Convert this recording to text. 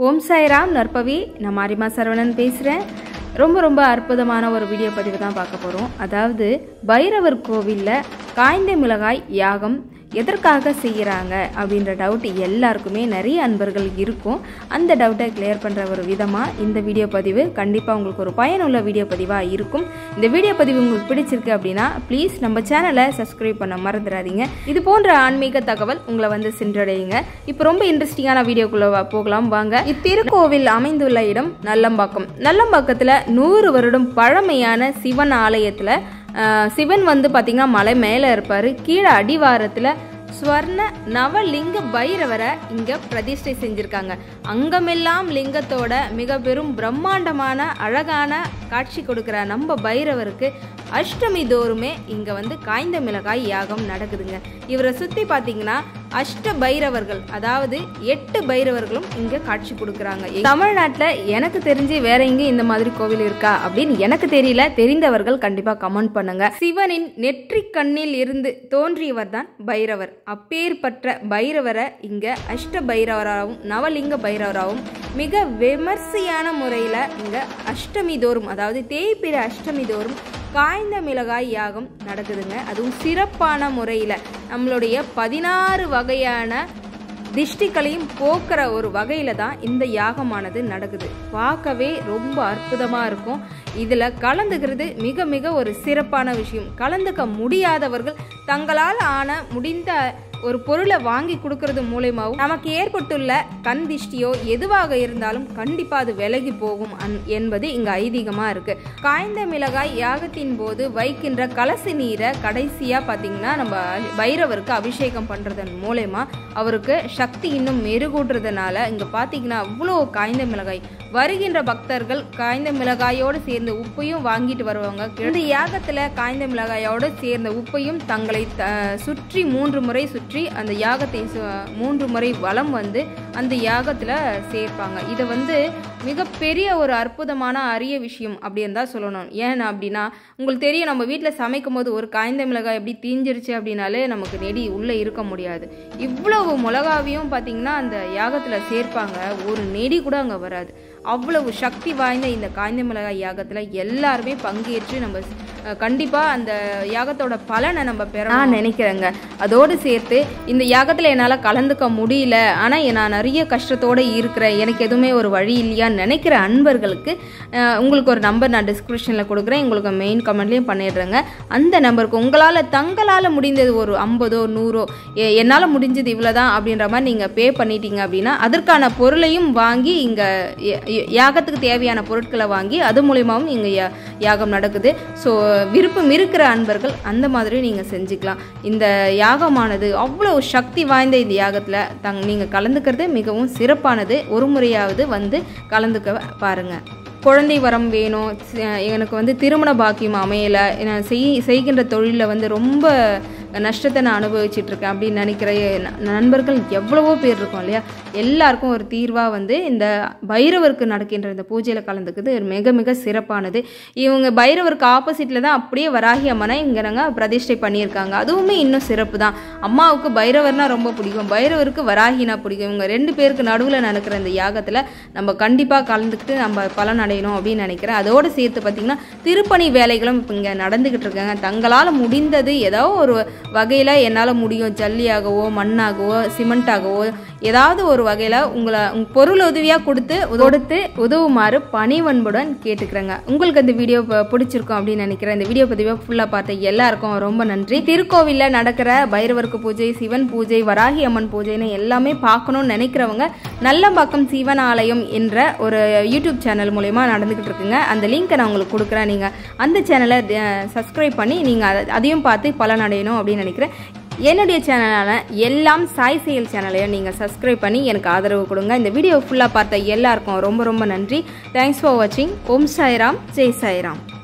ஓம் சாய்ராம் நற்பவி நான் மாரிமா சரவணன் பேசுகிறேன் ரொம்ப ரொம்ப அற்புதமான ஒரு வீடியோ பதிவு தான் பார்க்க போகிறோம் அதாவது பைரவர் கோவிலில் காய்ந்த மிளகாய் யாகம் எதற்காக செய்கிறாங்க அப்படின்ற டவுட் எல்லாருக்குமே நிறைய அன்பர்கள் இருக்கும் அந்த டவுட்டை கிளியர் பண்ணுற ஒரு விதமாக இந்த வீடியோ பதிவு கண்டிப்பாக உங்களுக்கு ஒரு பயனுள்ள வீடியோ பதிவாக இருக்கும் இந்த வீடியோ பதிவு உங்களுக்கு பிடிச்சிருக்கு அப்படின்னா ப்ளீஸ் நம்ம சேனலை சப்ஸ்கிரைப் பண்ண மறந்துடாதீங்க இது போன்ற ஆன்மீக தகவல் உங்களை வந்து சென்றடையுங்க இப்போ ரொம்ப இன்ட்ரெஸ்டிங்கான வீடியோக்குள்ளே வா- போகலாம் வாங்க இத்திருக்கோவில் அமைந்துள்ள இடம் நல்லம்பாக்கம் நல்லம்பாக்கத்தில் நூறு வருடம் பழமையான சிவன் ஆலயத்தில் சிவன் வந்து பார்த்திங்கன்னா மலை மேலே இருப்பார் கீழே அடிவாரத்தில் ஸ்வர்ண நவலிங்க பைரவரை இங்க பிரதிஷ்டை செஞ்சிருக்காங்க அங்கமெல்லாம் லிங்கத்தோட மிக பெரும் பிரம்மாண்டமான அழகான காட்சி கொடுக்கிற நம்ம பைரவருக்கு அஷ்டமி தோறுமே இங்க வந்து காய்ந்த மிளகாய் யாகம் நடக்குதுங்க இவரை சுத்தி பாத்தீங்கன்னா அஷ்ட பைரவர்கள் அதாவது எட்டு பைரவர்களும் இங்க காட்சி கொடுக்குறாங்க தமிழ்நாட்டுல எனக்கு தெரிஞ்சு வேற எங்கேயும் இந்த மாதிரி கோவில் இருக்கா அப்படின்னு எனக்கு தெரியல தெரிந்தவர்கள் கண்டிப்பா கமெண்ட் பண்ணுங்க சிவனின் நெற்றிக் கண்ணில் இருந்து தோன்றியவர் தான் பைரவர் அப்பேற்பட்ட பைரவரை இங்க அஷ்ட பைரவராகவும் நவலிங்க பைரவராகவும் மிக விமர்சையான முறையில் இங்க அஷ்டமி தோறும் அதாவது தேய்பிர அஷ்டமி தோறும் காய்ந்த மிளகாய் யாகம் நடக்குதுங்க அதுவும் சிறப்பான முறையில் நம்மளுடைய பதினாறு வகையான திஷ்டிகளையும் போக்குற ஒரு வகையில தான் இந்த யாகமானது நடக்குது பார்க்கவே ரொம்ப அற்புதமாக இருக்கும் இதில் கலந்துக்கிறது மிக மிக ஒரு சிறப்பான விஷயம் கலந்துக்க முடியாதவர்கள் தங்களால் ஆன முடிந்த ஒரு பொருளை வாங்கி கொடுக்கறது மூலயமாவும் நமக்கு ஏற்பட்டுள்ள கண் திஷ்டியோ எதுவாக இருந்தாலும் கண்டிப்பா அது விலகி போகும் அன்- என்பது இங்க ஐதீகமா இருக்கு காய்ந்த மிளகாய் யாகத்தின் போது வைக்கின்ற கலசு நீரை கடைசியா பாத்தீங்கன்னா நம்ம பைரவருக்கு அபிஷேகம் பண்றதன் மூலயமா அவருக்கு சக்தி இன்னும் மெருகூட்டுறதுனால இங்க பாத்தீங்கன்னா அவ்வளோ காய்ந்த மிளகாய் வருகின்ற பக்தர்கள் காய்ந்த மிளகாயோடு சேர்ந்த உப்பையும் வாங்கிட்டு வருவாங்க இந்த யாகத்துல காய்ந்த மிளகாயோடு சேர்ந்த உப்பையும் தங்களை த- சுற்றி மூன்று முறை சுற்றி அந்த யாகத்தை சு- மூன்று முறை வலம் வந்து அந்த யாகத்துல சேர்ப்பாங்க இதை வந்து மிகப்பெரிய ஒரு அற்புதமான அரிய விஷயம் அப்படின்னு தான் சொல்லணும் ஏன் அப்படின்னா உங்களுக்கு தெரியும் நம்ம வீட்டில் சமைக்கும் போது ஒரு காய்ந்த மிளகாய் எப்படி தீஞ்சிருச்சு அப்படின்னாலே நமக்கு நெடி உள்ளே இருக்க முடியாது இவ்வளவு மிளகாவையும் பார்த்தீங்கன்னா அந்த யாகத்தில் சேர்ப்பாங்க ஒரு நெடி கூட அங்கே வராது அவ்வளவு சக்தி வாய்ந்த இந்த காய்ந்த மிளகாய் யாகத்தில் எல்லாருமே பங்கேற்று நம்ம அஹ், கண்டிப்பா அந்த யாகத்தோட பலனை நம்ம பெற நான் நினைக்கிறேங்க அதோடு சேர்த்து இந்த யாகத்தில் என்னால் கலந்துக்க முடியல ஆனால் நான் நிறைய கஷ்டத்தோடு இருக்கிறேன் எனக்கு எதுவுமே ஒரு வழி இல்லையான்னு நினைக்கிற அன்பர்களுக்கு அஹ், உங்களுக்கு ஒரு நம்பர் நான் டிஸ்கிரிப்ஷனில் கொடுக்குறேன் உங்களுக்கு மெயின் கமெண்ட்லேயும் பண்ணிடுறேங்க அந்த நம்பருக்கு உங்களால் தங்களால் முடிந்தது ஒரு ஐம்பதோ நூறோ எ- என்னால் முடிஞ்சது இவ்வளோதான் அப்படின்ற மாதிரி நீங்கள் பே பண்ணிட்டீங்க அப்படின்னா அதற்கான பொருளையும் வாங்கி இங்கே யாகத்துக்கு தேவையான பொருட்களை வாங்கி அது மூலியமாகவும் இங்கே யாகம் நடக்குது ஸோ விருப்பம் இருக்கிற அன்பர்கள் அந்த மாதிரி நீங்கள் செஞ்சுக்கலாம் இந்த யாகமானது அவ்வளோ சக்தி வாய்ந்த இந்த யாகத்தில் தங் நீங்கள் கலந்துக்கிறது மிகவும் சிறப்பானது ஒரு முறையாவது வந்து கலந்துக்க பாருங்கள் குழந்தை வரம் வேணும் சி- எனக்கு வந்து திருமண பாக்கியம் அமையலை நான் செய் செய்கின்ற தொழிலில் வந்து ரொம்ப நஷ்டத்தை நான் அனுபவிச்சுட்டு இருக்கேன் அப்படின்னு நினைக்கிற ந- நண்பர்கள் எவ்வளவோ பேர் இருக்கும் இல்லையா எல்லாருக்கும் ஒரு தீர்வாக வந்து இந்த பைரவருக்கு நடக்கின்ற இந்த பூஜையில் கலந்துக்குது மிக மிக சிறப்பானது இவங்க பைரவருக்கு ஆப்போசிட்டில் தான் அப்படியே வராகி அம்மனை இங்கே நாங்கள் பிரதிஷ்டை பண்ணியிருக்காங்க அதுவுமே இன்னும் சிறப்பு தான் அம்மாவுக்கு பைரவர்னா ரொம்ப பிடிக்கும் பைரவருக்கு வராகினா பிடிக்கும் இவங்க ரெண்டு பேருக்கு நடுவில் நடக்கிற இந்த யாகத்தில் நம்ம கண்டிப்பாக கலந்துக்கிட்டு நம்ம பலன் அடையணும் அப்படின்னு நினைக்கிறேன் அதோடு சேர்த்து பார்த்திங்கன்னா திருப்பணி வேலைகளும் இப்போ இங்கே நடந்துக்கிட்டு இருக்காங்க தங்களால் முடிந்தது ஏதோ ஒரு வகையில் என்னால் முடியும் ஜல்லியாகவோ மண்ணாகவோ சிமெண்ட்டாகவோ ஏதாவது ஒரு வகையில் உங்களை உங்க பொருள் உதவியாக கொடுத்து கொடுத்து உதவுமாறு பணிவன்புடன் கேட்டுக்கிறேங்க உங்களுக்கு இந்த வீடியோ ப- பிடிச்சிருக்கும் அப்படின்னு நினைக்கிறேன் இந்த வீடியோ பதிவை ஃபுல்லாக பார்த்த எல்லாருக்கும் ரொம்ப நன்றி திருக்கோவிலில் நடக்கிற பைரவருக்கு பூஜை சிவன் பூஜை வராகி அம்மன் பூஜைன்னு எல்லாமே பார்க்கணும்னு நினைக்கிறவங்க நல்லம்பாக்கம் சிவன் ஆலயம் என்ற ஒரு யூடியூப் சேனல் மூலயமா நடந்துக்கிட்டு இருக்குங்க அந்த லிங்க்கை நான் உங்களுக்கு கொடுக்குறேன் நீங்கள் அந்த சேனலை சப்ஸ்கிரைப் பண்ணி நீங்கள் அதையும் பார்த்து பலன் அடையணும் அப்படின்னு நினைக்கிறேன் என்னுடைய சேனலான எல்லாம் சாய் செயல் சேனலையும் நீங்கள் சப்ஸ்கிரைப் பண்ணி எனக்கு ஆதரவு கொடுங்க இந்த வீடியோ ஃபுல்லாக பார்த்த எல்லாருக்கும் ரொம்ப ரொம்ப நன்றி தேங்க்ஸ் ஃபார் வாட்சிங் ஓம் சாய்ராம் ஜெய் சாய்ராம்